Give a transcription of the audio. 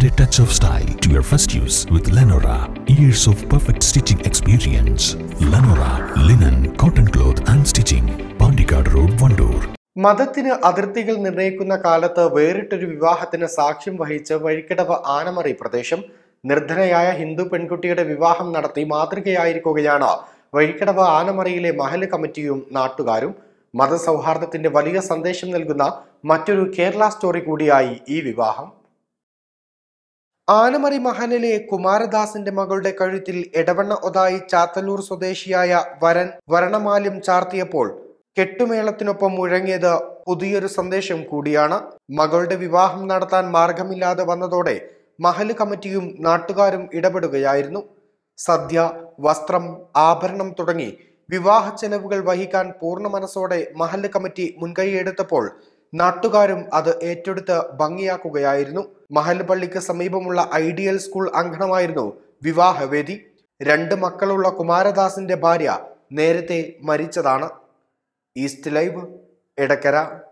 Add a touch of style to your first use with Lenora. Years of perfect stitching experience. Lenora, linen, cotton cloth and stitching. Pandikad Road, Vandoor. മതത്തിന് അതിർത്തികൾ നിർണയിക്കുന്ന കാലത്ത് വേറിട്ടൊരു വിവാഹത്തിന് സാക്ഷ്യം വഹിച്ച് വഴിക്കടവ് ആനമറി പ്രദേശം നിർധനയായ ഹിന്ദു പെൺകുട്ടിയുടെ വിവാഹം നടത്തി മാതൃകയായിരിക്കുകയാണ് വഴിക്കടവ് ആനമറിയിലെ മഹല് കമ്മിറ്റിയും നാട്ടുകാരും മതസൗഹാർദ്ദത്തിന്റെ വലിയ സന്ദേശം നൽകുന്ന മറ്റൊരു കേരള സ്റ്റോറി കൂടിയായി ഈ വിവാഹം ആനമറി മഹലിലെ കുമാരദാസിന്റെ മകളുടെ കഴുത്തിൽ എടവണ്ണ ഒതായി ചാത്തല്ലൂർ സ്വദേശിയായ വരൻ വരണമാല്യം ചാർത്തിയപ്പോൾ കെട്ടുമേളത്തിനൊപ്പം മുഴങ്ങിയത് പുതിയൊരു സന്ദേശം കൂടിയാണ് മകളുടെ വിവാഹം നടത്താൻ മാർഗമില്ലാതെ വന്നതോടെ മഹല് കമ്മിറ്റിയും നാട്ടുകാരും ഇടപെടുകയായിരുന്നു സദ്യ വസ്ത്രം ആഭരണം തുടങ്ങി വിവാഹ ചെലവുകൾ വഹിക്കാൻ പൂർണ്ണ മനസ്സോടെ മഹല്ല് കമ്മിറ്റി മുൻകൈയെടുത്തപ്പോൾ നാട്ടുകാരും അത് ഏറ്റെടുത്ത് ഭംഗിയാക്കുകയായിരുന്നു മഹല്ല് പള്ളിക്ക് സമീപമുള്ള ഐഡിയൽ സ്കൂൾ അങ്കണമായിരുന്നു വിവാഹവേദി രണ്ട് മക്കളുള്ള കുമാരദാസിന്റെ ഭാര്യ നേരത്തെ മരിച്ചതാണ് ഈസ്റ്റ് ലൈവ് എടക്കര